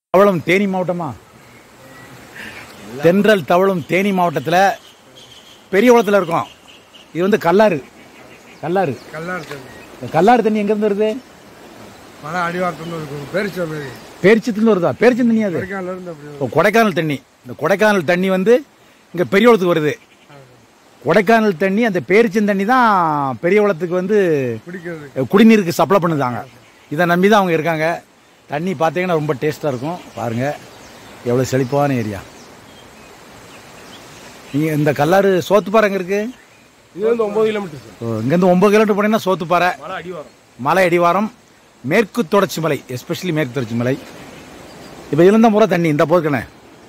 தவளம் தேனி மாவட்டமா தென்றல் தவளம் தேனி மாவட்டத்தில் பெரிய குளத்தில் இருக்கோம் இது வந்து கல்லாறு கல்லாறு கல்லாறு தண்ணி இந்த கல்லாறு தண்ணி எங்கேருந்து வருது மழை அடிவாரத்துன்னு இருக்கும் பேரிச்ச மாரி பேரிச்சத்துலேருந்து வருதா பேரிச்சம் தண்ணி அது கொடைக்கானல இருந்து அப்படி இப்போ கொடைக்கானல் தண்ணி இந்த கொடைக்கானல் தண்ணி வந்து இங்கே பெரிய குளத்துக்கு வருது கொடைக்கானல் தண்ணி அந்த பேரிச்சம் தண்ணி தான் பெரிய குளத்துக்கு வந்து குடிக்கிறது குடிநீருக்கு சப்ளை பண்ணுதாங்க இதை நம்பி தான் அவங்க இருக்காங்க தண்ணி பார்த்தீங்கன்னா ரொம்ப டேஸ்ட்டாக இருக்கும் பாருங்கள் எவ்வளோ செழிப்பான ஏரியா நீங்கள் இந்த கல்லாறு சோத்துப்பாறை எங்கே இருக்குது இது வந்து ஒன்பது கிலோமீட்டர் சார் இங்கேருந்து ஒம்பது கிலோமீட்டர் போனீங்கன்னா சோத்துப்பாறை மழை அடிவாரம் மலை அடிவாரம் மேற்கு தொடர்ச்சி மலை எஸ்பெஷலி மேற்கு தொடர்ச்சி மலை இப்போ இருந்த முறை தண்ணி இந்த போதுக்கண்ணே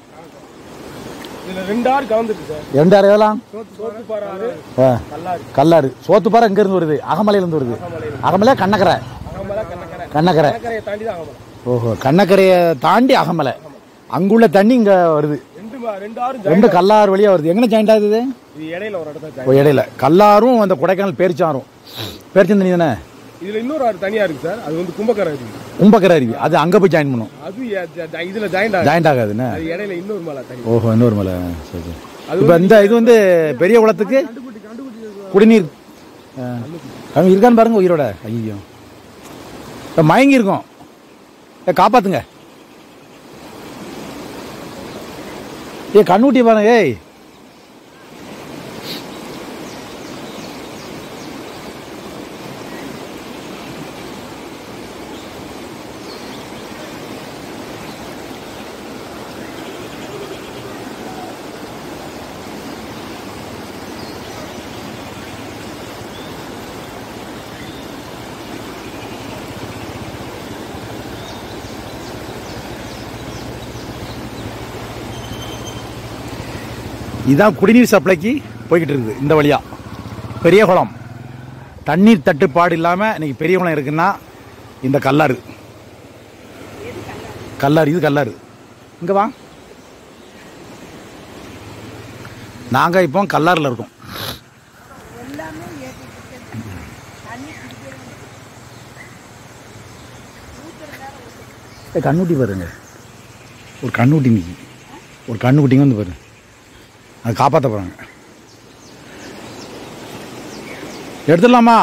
இதுல ரெண்டு ஆறு கலந்துருக்கு சார் ரெண்டாயிரம் எவ்வளோ சோத்துப்பாறை ஆறு ஆ கல்லாறு கல்லாறு சோத்துப்பாறை இங்கேருந்து வருது அகமலையிலேருந்து வருது அகமலை கண்ணக்கரை அகமலை கண்ணக்கரை கண்ணக்கரை கண்ணக்கரையை தாண்டி தான் அகமலை ஓஹோ கண்ணக்கரையை தாண்டி அகமலை அங்குள்ள தண்ணி இங்கே வருது ரெண்டு மா- ரெண்டு ஆறு ரெண்டு கல்லாறு வழியாக வருது எங்கே ஜாயிண்ட் ஆகுது இது? இது இடையில ஒரு இடத்துல ஓ இடையில கல்லாரும் அந்த கொடைக்கானல் பேரிச்சாரும் பேரிச்சம் தண்ணி தானே இதுல இன்னொரு ஆறு தனியா இருக்கு சார் அது வந்து கும்பக்கரை இருக்கு கும்பக்கரை அருவி அது அங்கே போய் ஜாயின் பண்ணும் அது எ- ஜ- ஜ- இதுல ஜாயிண்ட் ஆகுது ஜாயிண்ட் ஆகாதுண்ணே அது இடையில இன்னொரு மலை தனி ஓஹோ இன்னொரு மலை சரி சரி இப்போ இந்த இது வந்து பெரிய குளத்துக்கு குடிநீர் ஆ. அவங்க இருக்கான்னு பாருங்க உயிரோட ஐயோ இப்போ மயங்கி இருக்கும் ஏ காப்பாத்துங்க ஏ கண்ணூட்டி பாருங்க ஏய் இதான் குடிநீர் சப்ளைக்கு போய்கிட்டு இருக்குது இந்த வழியா பெரிய குளம் தண்ணீர் தட்டுப்பாடு இல்லாமல் இன்னைக்கு பெரிய குளம் இருக்குன்னா இந்த கல்லாறு கல்லாறு இது கல்லாறு இங்கே வா நாங்கள் இப்போ கல்லாறில் இருக்கோம் ஏய், கண்ணுட்டி பாருங்க ஒரு கண்ணுட்டி நிற்கி ஒரு கண்ணுக்குட்டிங்க வந்து பாரு அது காப்பாற்ற போகிறாங்க எடுத்துடலாமா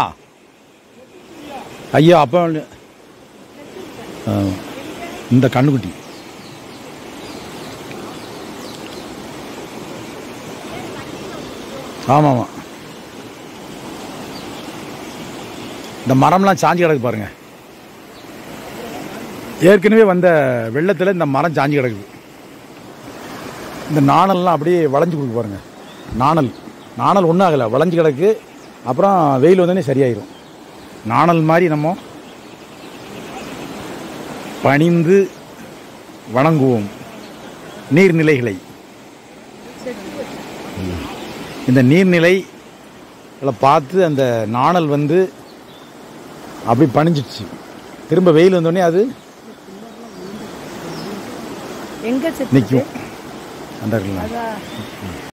ஐயோ அப்போ ஆ, இந்த கண்ணுக்குட்டி ஆமாம் ஆமாம் இந்த மரம்லாம் சாஞ்சி கிடக்கு பாருங்க ஏற்கனவே வந்த வெள்ளத்தில் இந்த மரம் சாஞ்சி கிடக்குது இந்த நாணல்லாம் அப்படியே வளைஞ்சு கொடுக்கு பாருங்க நாணல் நாணல் ஒன்றும் ஆகலை வளைஞ்சு கிடக்கு அப்புறம் வெயில் வந்தோடனே சரியாயிரும் நாணல் மாதிரி நம்ம பணிந்து வணங்குவோம் நீர்நிலைகளை இந்த நீர்நிலை பார்த்து அந்த நாணல் வந்து அப்படி பணிஞ்சிடுச்சு திரும்ப வெயில் வந்தோடனே அது எங்க செத்து நிற்கும் அந்த இருக்குல்ல அதான்